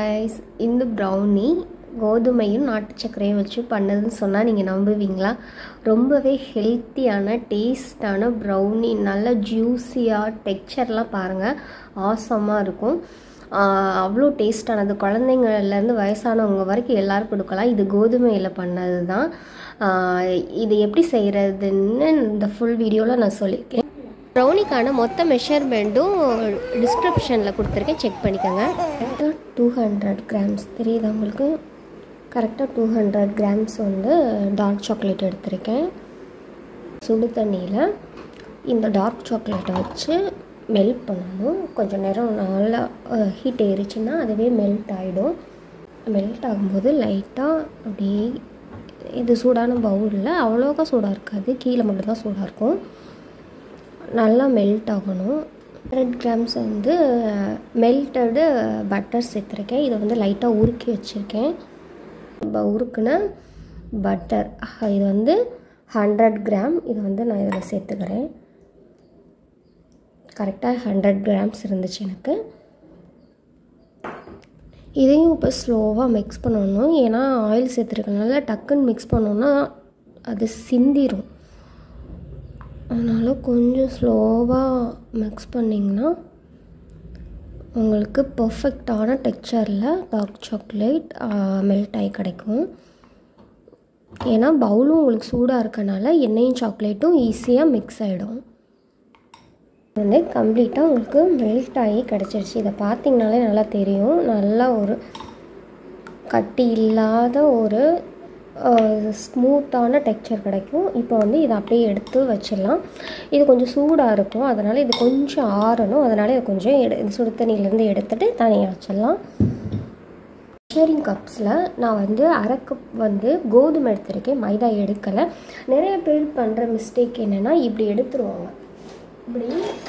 guys இந்த brownie கோதுமையும் நாட்டு சர்க்கரையும் வச்சு பண்ணதுன்னு சொன்னால் நீங்கள் நம்புவீங்களா ரொம்பவே ஹெல்த்தியான டேஸ்டான ப்ரௌனி நல்ல ஜூஸியாக டெக்ஸ்சர்லாம் பாருங்கள் ஆசமாக இருக்கும் ஆஹ் அவ்வளோ டேஸ்டானது குழந்தைங்கள்லேருந்து வயசானவங்க வரைக்கும் எல்லோரும் கொடுக்கலாம் இது கோதுமையில் பண்ணது தான் ஆஹ் இது எப்படி செய்கிறதுன்னு இந்த ஃபுல் வீடியோவில் நான் சொல்லியிருக்கேன் ப்ரௌனிக்கான மொத்த மெஷர்மெண்ட்டும் டிஸ்கிரிப்ஷனில் கொடுத்துருக்கேன் செக் பண்ணிக்கோங்க கரெக்டாக டூ ஹண்ட்ரட் கிராம்ஸ் தெரியுதா உங்களுக்கு கரெக்டாக டூ ஹண்ட்ரட் கிராம்ஸ் வந்து டார்க் சாக்லேட் எடுத்திருக்கேன் சுடு தண்ணியில் இந்த டார்க் சாக்லேட்டை வச்சு மெல்ட் பண்ணணும் கொஞ்சம் நேரம் நல்லா ஹீட் ஏறிச்சுன்னா அதுவே மெல்ட் ஆகிடும் மெல்ட் ஆகும்போது லைட்டாக அப்படியே இது சூடான பவுலில் அவ்வளோக்கா சூடாக இருக்காது கீழே மட்டும்தான் சூடாக இருக்கும் நல்லா மெல்ட் ஆகணும் ஹண்ட்ரட் கிராம்ஸ் வந்து மெல்டடு பட்டர் சேர்த்துருக்கேன் இதை வந்து லைட்டாக உருக்கி வச்சுருக்கேன் இப்போ உருக்குன பட்டர் இது வந்து ஹண்ட்ரட் கிராம் இது வந்து நான் இதில் சேர்த்துக்கிறேன் கரெக்டாக ஹண்ட்ரட் கிராம்ஸ் இருந்துச்சு எனக்கு இதையும் இப்போ ஸ்லோவாக மிக்ஸ் பண்ணணும் ஏன்னா ஆயில் சேர்த்துருக்கனால டக்குன்னு மிக்ஸ் பண்ணோன்னா அது சிந்திரும் அதனால் கொஞ்சம் ஸ்லோவாக மிக்ஸ் பண்ணிங்கன்னா உங்களுக்கு பர்ஃபெக்டான டெக்ஸ்சரில் டார்க் சாக்லேட் மெல்ட் ஆகி கிடைக்கும் ஏன்னா பவுலும் உங்களுக்கு சூடாக இருக்கனால எண்ணெயும் சாக்லேட்டும் ஈஸியாக மிக்ஸ் ஆகிடும் வந்து கம்ப்ளீட்டாக உங்களுக்கு மெல்ட் ஆகி கிடச்சிருச்சு இதை பார்த்தீங்கனாலே நல்லா தெரியும் நல்லா ஒரு கட்டி இல்லாத ஒரு ஸ்மூத்தான டெக்ஸ்சர் கிடைக்கும் இப்போ வந்து இதை அப்படியே எடுத்து வச்சிடலாம் இது கொஞ்சம் சூடாக இருக்கும் அதனால் இது கொஞ்சம் ஆறணும் அதனால் இதை கொஞ்சம் எடு சுடு தண்ணியிலேருந்து எடுத்துகிட்டு தனியாக வச்சிடலாம் மெஷரிங் கப்ஸில் நான் வந்து அரை கப் வந்து கோதுமை எடுத்திருக்கேன் மைதா எடுக்கலை நிறைய பேர் பண்ணுற மிஸ்டேக் என்னென்னா இப்படி எடுத்துருவாங்க இப்படி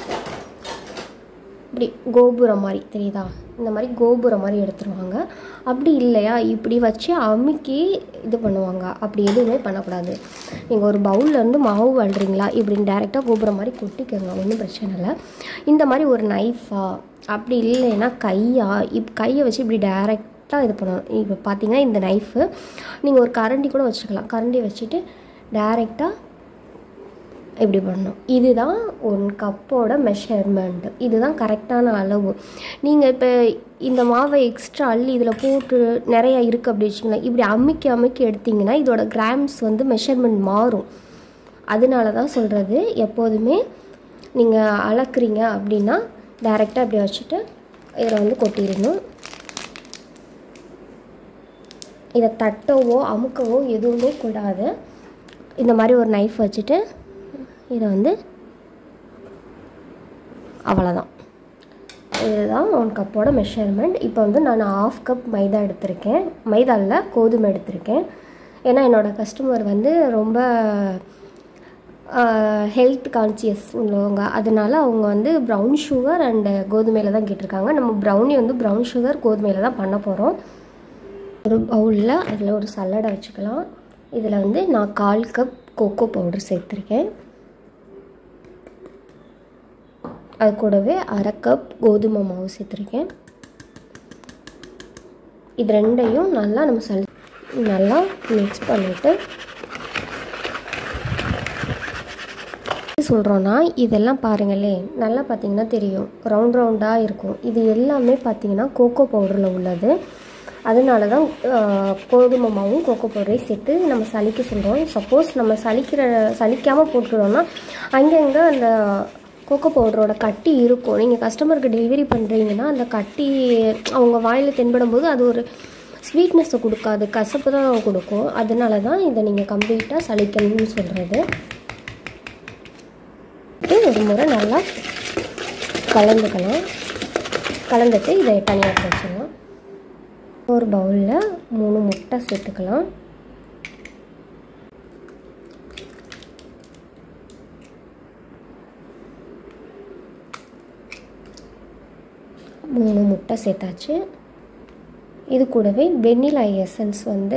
இப்படி கோபுரம் மாதிரி தெரியுதா இந்த மாதிரி கோபுரம் மாதிரி எடுத்துருவாங்க அப்படி இல்லையா இப்படி வச்சு அமுக்கி இது பண்ணுவாங்க அப்படி எதுவுமே பண்ணக்கூடாது நீங்கள் ஒரு பவுல்லேருந்து மாவு வள்ளுறீங்களா இப்படின்னு டேரெக்டாக கோபுரம் மாதிரி கொட்டிக்கோங்க ஒன்றும் பிரச்சனை இல்லை இந்த மாதிரி ஒரு நைஃபா அப்படி இல்லைன்னா கையா இப் கையை வச்சு இப்படி டேரெக்டாக இது பண்ணணும் இப்போ பார்த்தீங்கன்னா இந்த நைஃபு நீங்கள் ஒரு கரண்டி கூட வச்சுக்கலாம் கரண்டி வச்சுட்டு டேரெக்டாக இப்படி பண்ணணும் இதுதான் ஒன் கப்போட மெஷர்மெண்ட் இதுதான் கரெக்டான அளவு நீங்கள் இப்போ இந்த மாவை எக்ஸ்ட்ரா அள்ளி இதில் போட்டு நிறையா இருக்குது அப்படி வச்சுக்கலாம் இப்படி அமுக்கி அமுக்கி எடுத்திங்கன்னா இதோட கிராம்ஸ் வந்து மெஷர்மெண்ட் மாறும் அதனால தான் சொல்கிறது எப்போதுமே நீங்கள் அளக்குறீங்க அப்படின்னா டைரெக்டாக இப்படி வச்சுட்டு இதில் வந்து கொட்டிடணும் இதை தட்டவோ அமுக்கவோ எதுவுமே கூடாது இந்த மாதிரி ஒரு நைஃப் வச்சுட்டு இதை வந்து அவ்வளோதான் இதுதான் ஒன் கப்போட மெஷர்மெண்ட் இப்போ வந்து நான் ஆஃப் கப் மைதா எடுத்திருக்கேன் மைதா இல்லை கோதுமை எடுத்திருக்கேன் ஏன்னா என்னோடய கஸ்டமர் வந்து ரொம்ப ஹெல்த் கான்சியஸ் உள்ளவங்க அதனால அவங்க வந்து ப்ரௌன் சுகர் அண்டு கோதுமையில் தான் கேட்டிருக்காங்க நம்ம ப்ரௌனி வந்து ப்ரௌன் சுகர் கோதுமையில் தான் பண்ண போகிறோம் ஒரு பவுலில் அதில் ஒரு சல்லடை வச்சுக்கலாம் இதில் வந்து நான் கால் கப் கோகோ பவுடர் சேர்த்துருக்கேன் அது கூடவே அரை கப் கோதுமை மாவு சேர்த்துருக்கேன் இது ரெண்டையும் நல்லா நம்ம சல் நல்லா மிக்ஸ் பண்ணிவிட்டு சொல்கிறோன்னா இதெல்லாம் பாருங்களே நல்லா பார்த்தீங்கன்னா தெரியும் ரவுண்ட் ரவுண்டாக இருக்கும் இது எல்லாமே பார்த்தீங்கன்னா கோகோ பவுடரில் உள்ளது அதனால தான் கோதுமை மாவும் கோகோ பவுடரையும் சேர்த்து நம்ம சளிக்க சொல்கிறோம் சப்போஸ் நம்ம சளிக்கிற சளிக்காமல் போட்டுட்டோம்னா அங்கங்கே அந்த கோகோ பவுடரோட கட்டி இருக்கும் நீங்கள் கஸ்டமருக்கு டெலிவரி பண்ணுறீங்கன்னா அந்த கட்டி அவங்க வாயில் தென்படும் போது அது ஒரு ஸ்வீட்னஸை கொடுக்காது கசப்பு தான் கொடுக்கும் அதனால தான் இதை நீங்கள் கம்ப்ளீட்டாக சளிக்கணும்னு சொல்கிறது ஒரு முறை நல்லா கலந்துக்கலாம் கலந்துட்டு இதை தனியாக வச்சிடலாம் ஒரு பவுலில் மூணு முட்டை சேர்த்துக்கலாம் மூணு முட்டை சேர்த்தாச்சு இது கூடவே வெண்ணிலா எசன்ஸ் வந்து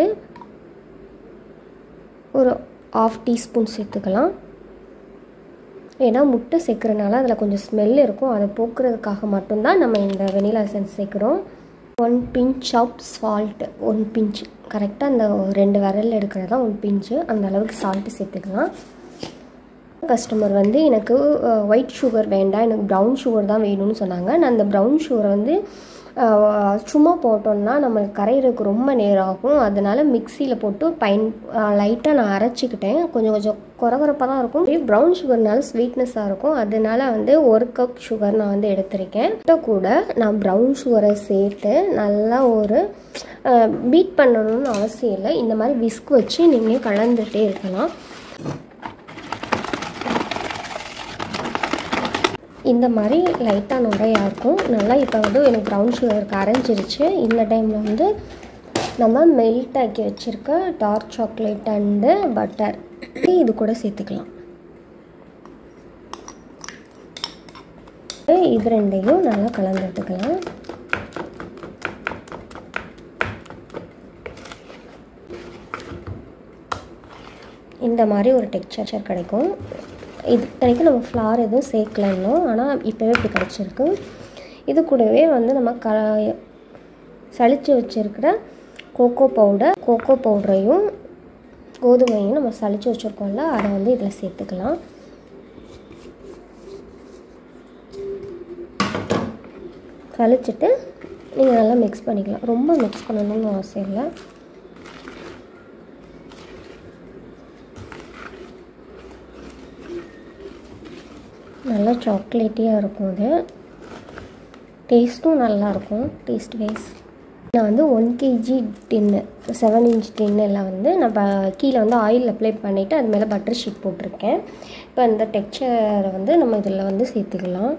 ஒரு ஆஃப் டீஸ்பூன் சேர்த்துக்கலாம் ஏன்னா முட்டை சேர்க்குறனால அதில் கொஞ்சம் ஸ்மெல் இருக்கும் அதை போக்குறதுக்காக மட்டும்தான் நம்ம இந்த வெனிலா எசன்ஸ் சேர்க்குறோம் one pinch of salt one pinch கரெக்டாக அந்த ரெண்டு விரல் எடுக்கிறது தான் ஒன் பிஞ்சு அந்த அளவுக்கு சால்ட்டு சேர்த்துக்கலாம் கஸ்டமர் வந்து எனக்கு ஒயிட் சுகர் வேண்டாம் எனக்கு ப்ரௌன் சுகர் தான் வேணும்னு சொன்னாங்க நான் அந்த ப்ரௌன் சுகரை வந்து அஹ், சும்மா போட்டோம்னா நம்ம கரையிறதுக்கு ரொம்ப நேரம் ஆகும் அதனால மிக்சியில் போட்டு பயன் லைட்டாக நான் அரைச்சிக்கிட்டேன் கொஞ்சம் கொஞ்சம் குறகுறப்பாக தான் இருக்கும் ப்ரௌன் சுகர்னால ஸ்வீட்னஸாக இருக்கும் அதனால வந்து ஒரு கப் சுகர் நான் வந்து எடுத்திருக்கேன் இதை கூட நான் ப்ரௌன் சுகரை சேர்த்து நல்லா ஒரு பீட் பண்ணணும்னு அவசியம் இல்லை இந்த மாதிரி விஸ்க் வச்சு நீங்கள் கலந்துகிட்டே இருக்கலாம் இந்த மாதிரி லைட்டாக நுரையாக இருக்கும் நல்லா இப்போ வந்து எனக்கு ப்ரௌன் சுகருக்கு அரைஞ்சிருச்சு இந்த டைமில் வந்து நம்ம மெல்ட் ஆக்கி வச்சுருக்க டார்க் சாக்லேட் அண்டு பட்டர் இது கூட சேர்த்துக்கலாம் இது ரெண்டையும் நல்லா கலந்து எடுத்துக்கலாம் இந்த மாதிரி ஒரு டெக்ஸ்சர் கிடைக்கும் இது இத்தனைக்கும் நம்ம ஃப்ளார் எதுவும் சேர்க்கலன்னோ ஆனால் இப்போவே இப்படி கிடச்சிருக்கு இது கூடவே வந்து நம்ம க சளிச்சு வச்சுருக்கிற கோகோ பவுடர் கோகோ பவுடரையும் கோதுமையும் நம்ம சளிச்சு வச்சுருக்கோம்ல அதை வந்து இதில் சேர்த்துக்கலாம் சளிச்சிட்டு நீங்கள் நல்லா மிக்ஸ் பண்ணிக்கலாம் ரொம்ப மிக்ஸ் பண்ணணும்னு அவசியம் இல்லை நல்லா சாக்லேட்டியாக இருக்கும் அது டேஸ்ட்டும் நல்லாயிருக்கும் டேஸ்ட் வைஸ் நான் வந்து one KG tin seven inch டின்னில் வந்து நான் ப- கீழே வந்து ஆயில் அப்ளை பண்ணிவிட்டு அது மேலே பட்டர் ஷீட் போட்டிருக்கேன் இப்போ இந்த டெக்ஸ்சரை வந்து நம்ம இதில் வந்து சேர்த்துக்கலாம்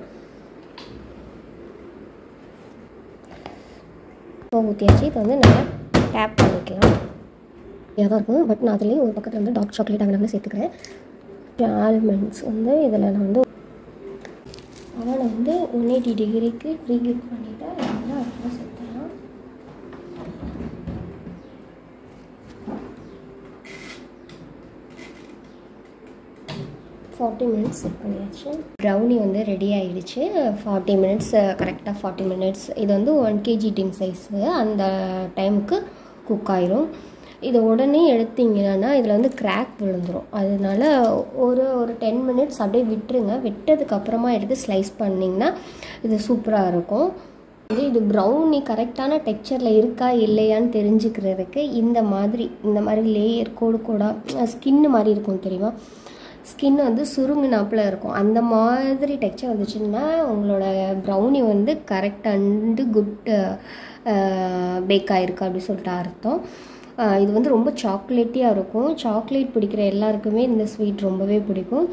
இப்போ ஊற்றியாச்சு இதை வந்து நல்லா டேப் பண்ணிக்கலாம் இதாக தான் இருக்கும் பட் நான் அதுலேயும் ஒரு பக்கத்தில் வந்து டார்க் சாக்லேட் அங்கே சேர்த்துக்கிறேன் ஆல்மண்ட்ஸ் வந்து இதில் நான் வந்து அவனை வந்து ஒன் எயிட்டி டிகிரிக்கு ப்ரீ ஹீட் பண்ணிவிட்டு நல்லா அடுப்பில் சேர்த்துலாம் ஃபார்ட்டி மினிட்ஸ் செட் பண்ணியாச்சு ப்ரௌனி வந்து ரெடி ஆகிடுச்சு ஃபார்ட்டி மினிட்ஸ் கரெக்டாக ஃபார்ட்டி மினிட்ஸ் இது வந்து ஒன் கேஜி டின் சைஸு அந்த டைமுக்கு குக் ஆயிரும் இதை உடனே எடுத்தீங்கன்னா இதில் வந்து கிராக் விழுந்துரும் அதனால ஒரு ஒரு டென் மினிட்ஸ் அப்படியே விட்டுருங்க விட்டதுக்கு அப்புறமா எடுத்து ஸ்லைஸ் பண்ணிங்கன்னா இது சூப்பராக இருக்கும் இது இது ப்ரௌனி கரெக்டான டெக்ஸ்சரில் இருக்கா இல்லையான்னு தெரிஞ்சுக்கிறதுக்கு இந்த மாதிரி இந்த மாதிரி லேயர் கோடு கோடாக ஸ்கின்னு மாதிரி இருக்கும் தெரியுமா ஸ்கின் வந்து சுருங்கினாப்பில் இருக்கும் அந்த மாதிரி டெக்ஸ்சர் வந்துச்சுன்னா உங்களோட ப்ரௌனி வந்து கரெக்ட் அண்டு குட் பேக் ஆகிருக்கு அப்படின்னு சொல்லிட்டு அர்த்தம் அஹ் இது வந்து ரொம்ப சாக்லேட்டியாக இருக்கும் சாக்லேட் பிடிக்கிற எல்லாருக்குமே இந்த ஸ்வீட் ரொம்பவே பிடிக்கும்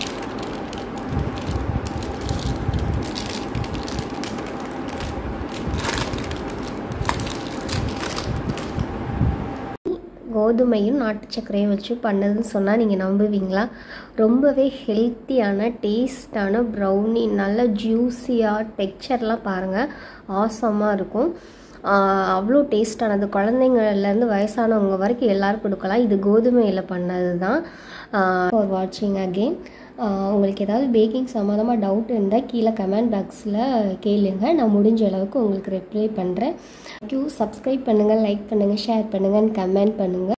கோதுமையும் நாட்டு சர்க்கரையும் வச்சு பண்ணதுன்னு சொன்னால் நீங்கள் நம்புவீங்களா ரொம்பவே ஹெல்த்தியான டேஸ்டான ப்ரௌனி நல்ல ஜூஸியாக டெக்ஸ்சர்லாம் பாருங்கள் ஆசமாக இருக்கும் ஆஹ் அவ்வளோ டேஸ்டானது குழந்தைங்கள்லேருந்து வயசானவங்க வரைக்கும் எல்லோரும் கொடுக்கலாம் இது கோதுமையில் பண்ணது தான் ஃபார் வாட்சிங் அகெயின் உங்களுக்கு ஏதாவது பேக்கிங் சம்மந்தமாக டவுட் இருந்தால் கீழே கமெண்ட் பாக்ஸில் கேளுங்க நான் முடிஞ்ச அளவுக்கு உங்களுக்கு ரிப்ளை பண்ணுறேன் தேங்க்யூ சப்ஸ்கிரைப் பண்ணுங்கள் லைக் பண்ணுங்கள் ஷேர் பண்ணுங்கள் கமெண்ட் பண்ணுங்கள்